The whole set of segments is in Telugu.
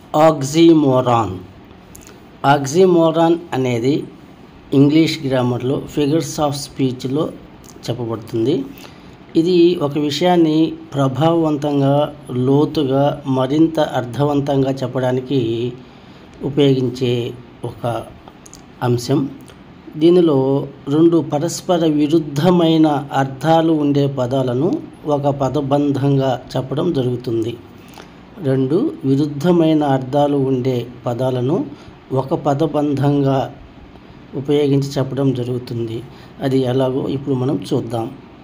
ఆక్సిమోరాన్ ఆక్సిమోరాన్ అనేది ఇంగ్లీష్ గ్రామర్లో ఫిగర్స్ ఆఫ్ స్పీచ్లో చెప్పబడుతుంది ఇది ఒక విషయాన్ని ప్రభావవంతంగా లోతుగా మరింత అర్థవంతంగా చెప్పడానికి ఉపయోగించే ఒక అంశం దీనిలో రెండు పరస్పర విరుద్ధమైన అర్థాలు ఉండే పదాలను ఒక పదబంధంగా చెప్పడం జరుగుతుంది రెండు విరుద్ధమైన అర్థాలు ఉండే పదాలను ఒక పదబంధంగా ఉపయోగించి చెప్పడం జరుగుతుంది అది ఎలాగో ఇప్పుడు మనం చూద్దాం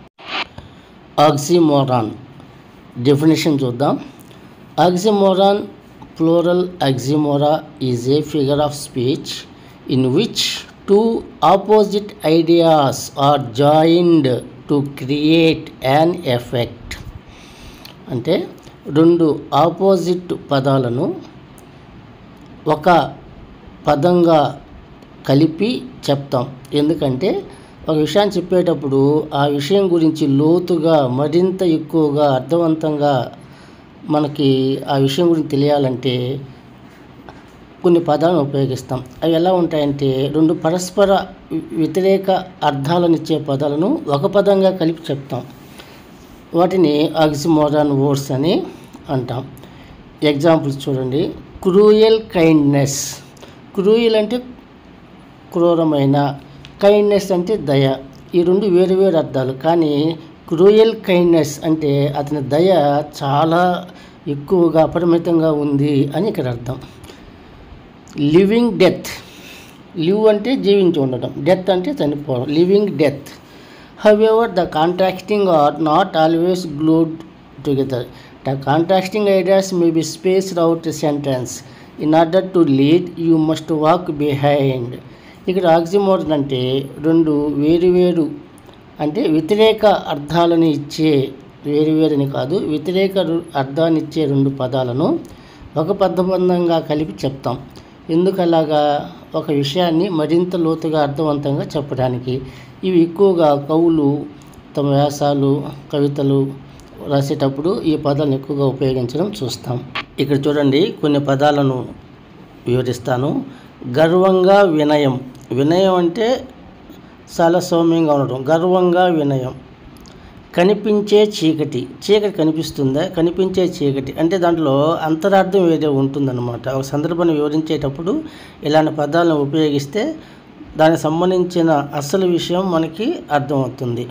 ఆక్సిమోరాన్ డెఫినేషన్ చూద్దాం oxymoron plural oxymora is a figure of speech in which two opposite ideas are joined to create an effect అంటే రెండు ఆపోజిట్ పదాలను ఒక పదంగా కలిపి చెప్తాం ఎందుకంటే ఒక విషయాన్ని చెప్పేటప్పుడు ఆ విషయం గురించి లోతుగా మరింత ఎక్కువగా అర్థవంతంగా మనకి ఆ విషయం గురించి తెలియాలంటే కొన్ని పదాలను ఉపయోగిస్తాం అవి ఎలా ఉంటాయంటే రెండు పరస్పర వ్యతిరేక అర్థాలను ఇచ్చే పదాలను ఒక పదంగా కలిపి చెప్తాం వాటిని ఆక్సిమోరాన్ వర్డ్స్ అని అంటాం ఎగ్జాంపుల్స్ చూడండి క్రూయల్ కైండ్నెస్ క్రూయల్ అంటే క్రూరమైన కైండ్నెస్ అంటే దయ ఈ రెండు వేరు వేరు అర్థాలు కానీ క్రూయల్ కైండ్నెస్ అంటే అతని దయ చాలా ఎక్కువగా అపరిమితంగా ఉంది అని ఇక్కడ అర్థం లివింగ్ డెత్ లివ్ అంటే జీవించి ఉండడం డెత్ అంటే చనిపోవడం living death however the contracting are not always glued together the contracting ideas may be spaced out sentence in order to lead you must walk behind ఇక్కడ ఆక్సిమోరన్ అంటే రెండు వేరువేరు అంటే వ్యతిరేక అర్థాలను ఇచ్చే వేరువేరని కాదు వ్యతిరేక రు- అర్థాన్ని ఇచ్చే రెండు పదాలను ఒక పదబంధంగా కలిపి చెప్తాం ఎందుకు అలాగా ఒక విషయాన్ని మరింత లోతుగా అర్థవంతంగా చెప్పడానికి ఇవి ఎక్కువగా కవులు తమ వ్యాసాలు కవితలు రాసేటప్పుడు ఈ పదాలను ఎక్కువగా ఉపయోగించడం చూస్తాం ఇక్కడ చూడండి కొన్ని పదాలను వివరిస్తాను గర్వంగా వినయం వినయం అంటే చాలా సౌమ్యంగా ఉండడం గర్వంగా వినయం కనిపించే చీకటి చీకటి కనిపిస్తుందా కనిపించే చీకటి అంటే దాంట్లో అంతరార్థం వేరే ఉంటుందన్నమాట ఒక సందర్భాన్ని వివరించేటప్పుడు ఇలాంటి పదాలను ఉపయోగిస్తే దానికి సంబంధించిన అసలు విషయం మనకి అర్థమవుతుంది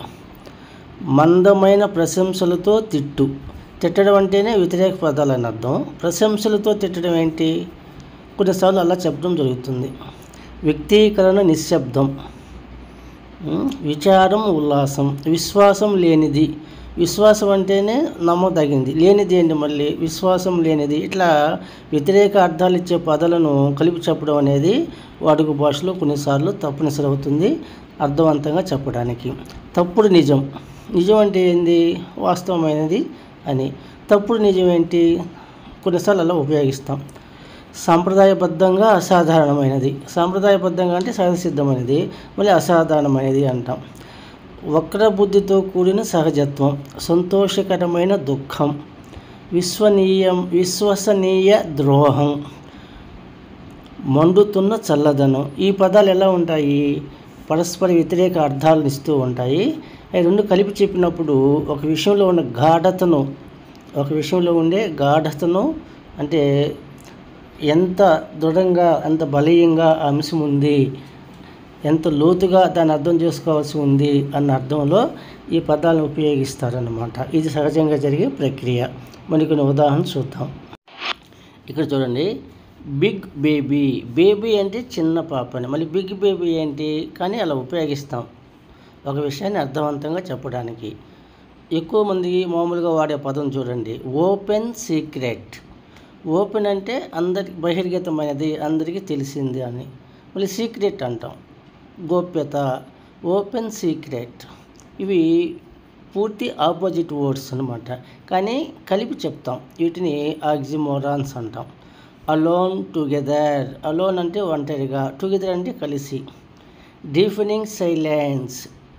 మందమైన ప్రశంసలతో తిట్టు తిట్టడం అంటేనే వ్యతిరేక పదాలు అని అర్థం ప్రశంసలతో తిట్టడం ఏంటి కొన్నిసార్లు అలా చెప్పడం జరుగుతుంది వ్యక్తీకరణ నిశ్శబ్దం ఉమ్, విచారం ఉల్లాసం విశ్వాసం లేనిది విశ్వాసం అంటేనే నమ్మదగింది లేనిది ఏంటి మళ్ళీ విశ్వాసం లేనిది ఇట్లా వ్యతిరేక అర్థాలు ఇచ్చే పదాలను కలిపి చెప్పడం అనేది వాడుక భాషలో కొన్నిసార్లు తప్పనిసరి అవుతుంది అర్థవంతంగా చెప్పడానికి తప్పుడు నిజం నిజం అంటే ఏంది వాస్తవమైనది అని తప్పుడు నిజం ఏంటి కొన్నిసార్లు అలా ఉపయోగిస్తాం సాంప్రదాయబద్ధంగా అసాధారణమైనది సాంప్రదాయబద్ధంగా అంటే సహజసిద్ధమైనది మళ్ళీ అసాధారణమైనది అంటాం వక్ర బుద్ధితో కూడిన సహజత్వం సంతోషకరమైన దుఃఖం విశ్వనీయం విశ్వసనీయ ద్రోహం మండుతున్న చల్లదనం ఈ పదాలు ఎలా ఉంటాయి పరస్పర వ్యతిరేక అర్థాలను ఇస్తూ ఉంటాయి అవి రెండు కలిపి చెప్పినప్పుడు ఒక విషయంలో ఉన్న గాఢతను ఒక విషయంలో ఉండే గాఢతను అంటే ఎంత దృఢంగా ఎంత బలీయంగా ఆ అంశం ఉంది ఎంత లోతుగా దాన్ని అర్థం చేసుకోవాల్సి ఉంది అన్న అర్థంలో ఈ పదాలను ఉపయోగిస్తారన్నమాట ఇది సహజంగా జరిగే ప్రక్రియ మరికొన్ని ఉదాహరణ చూద్దాం ఇక్కడ చూడండి బిగ్ బేబీ బేబీ అంటే చిన్న పాప అని మళ్ళీ బిగ్ బేబీ ఏంటి కానీ అలా ఉపయోగిస్తాం ఒక విషయాన్ని అర్థవంతంగా చెప్పడానికి ఎక్కువ మంది మామూలుగా వాడే పదం చూడండి ఓపెన్ సీక్రెట్ ఓపెన్ అంటే అందరి బహిర్గతమైనది అందరికీ తెలిసింది అని మళ్ళీ సీక్రెట్ అంటాం గోప్యత ఓపెన్ సీక్రెట్ ఇవి పూర్తి ఆపోజిట్ వర్డ్స్ అనమాట కానీ కలిపి చెప్తాం వీటిని ఆక్సిమోరాన్స్ అంటాం అలోన్ టుగెదర్ అలోన్ అంటే ఒంటరిగా టుగెదర్ అంటే కలిసి డీఫనింగ్ సైలెన్స్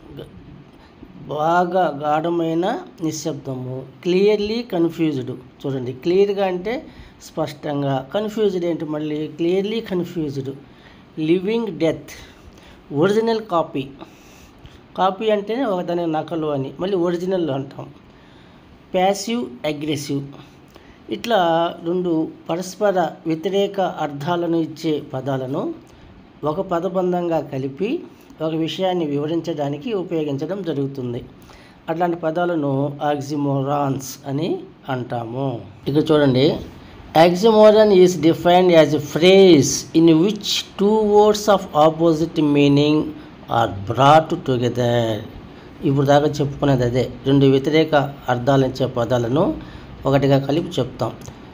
బాగా గాఢమైన నిశ్శబ్దము క్లియర్లీ కన్ఫ్యూజ్డ్ చూడండి క్లియర్గా అంటే స్పష్టంగా కన్ఫ్యూజ్డ్ ఏంటి మళ్ళీ clearly confused living death original copy copy అంటేనే ఒక దాని నకలు అని మళ్ళీ ఒరిజినల్ అంటాం ప్యాసివ్ అగ్రెసివ్ ఇట్లా రెండు పరస్పర వ్యతిరేక అర్థాలను ఇచ్చే పదాలను ఒక పదబంధంగా కలిపి ఒక విషయాన్ని వివరించడానికి ఉపయోగించడం జరుగుతుంది అట్లాంటి పదాలను ఆక్సిమోరాన్స్ అని అంటాము ఇక్కడ చూడండి oxymoron is defined as a phrase in which two words of opposite meaning are brought together ఇప్పుడు దాకా చెప్పుకునేది అదే రెండు వ్యతిరేక అర్థాలు ఇచ్చే పదాలను ఒకటిగా కలిపి చెప్తాం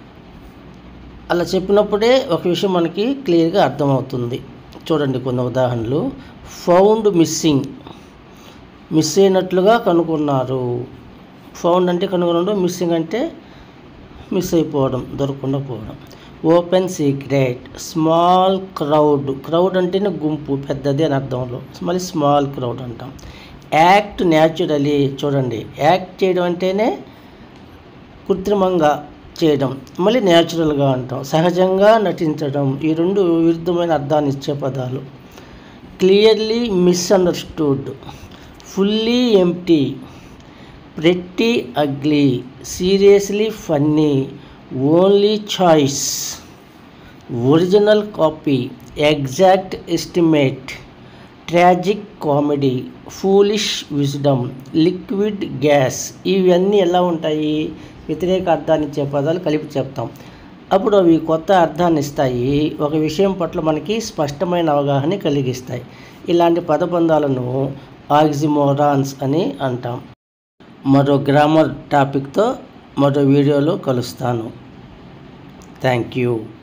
అలా చెప్పినప్పుడే ఒక విషయం మనకి క్లియర్గా అర్థమవుతుంది చూడండి కొన్ని ఉదాహరణలు ఫౌండ్ మిస్సింగ్ మిస్ అయినట్లుగా కనుగొన్నారు ఫౌండ్ అంటే కనుగొనడం మిస్సింగ్ అంటే మిస్ అయిపోవడం దొరకకుండా పోవడం open secret small crowd crowd అంటేనే గుంపు పెద్దది అని అర్థంలో మళ్ళీ స్మాల్ క్రౌడ్ అంటాం యాక్ట్ న్యాచురలీ చూడండి యాక్ట్ చేయడం అంటేనే కృత్రిమంగా చేయడం మళ్ళీ న్యాచురల్గా అంటాం సహజంగా నటించడం ఈ రెండు విరుద్ధమైన అర్థాన్ని ఇచ్చే పదాలు clearly misunderstood fully empty pretty ugly seriously funny only choice original copy exact estimate tragic comedy foolish wisdom liquid gas ఇవన్నీ ఎలా ఉంటాయి వ్యతిరేక అర్థాన్ని ఇచ్చే పదాలు కలిపి చెప్తాం అప్పుడు అవి కొత్త అర్థాన్ని ఇస్తాయి ఒక విషయం పట్ల మనకి స్పష్టమైన అవగాహన కలిగిస్తాయి ఇలాంటి పదబంధాలను ఆక్సిమోరాన్స్ అని అంటాం మరో గ్రామర్ టాపిక్తో మరో వీడియోలో కలుస్తాను థ్యాంక్ యూ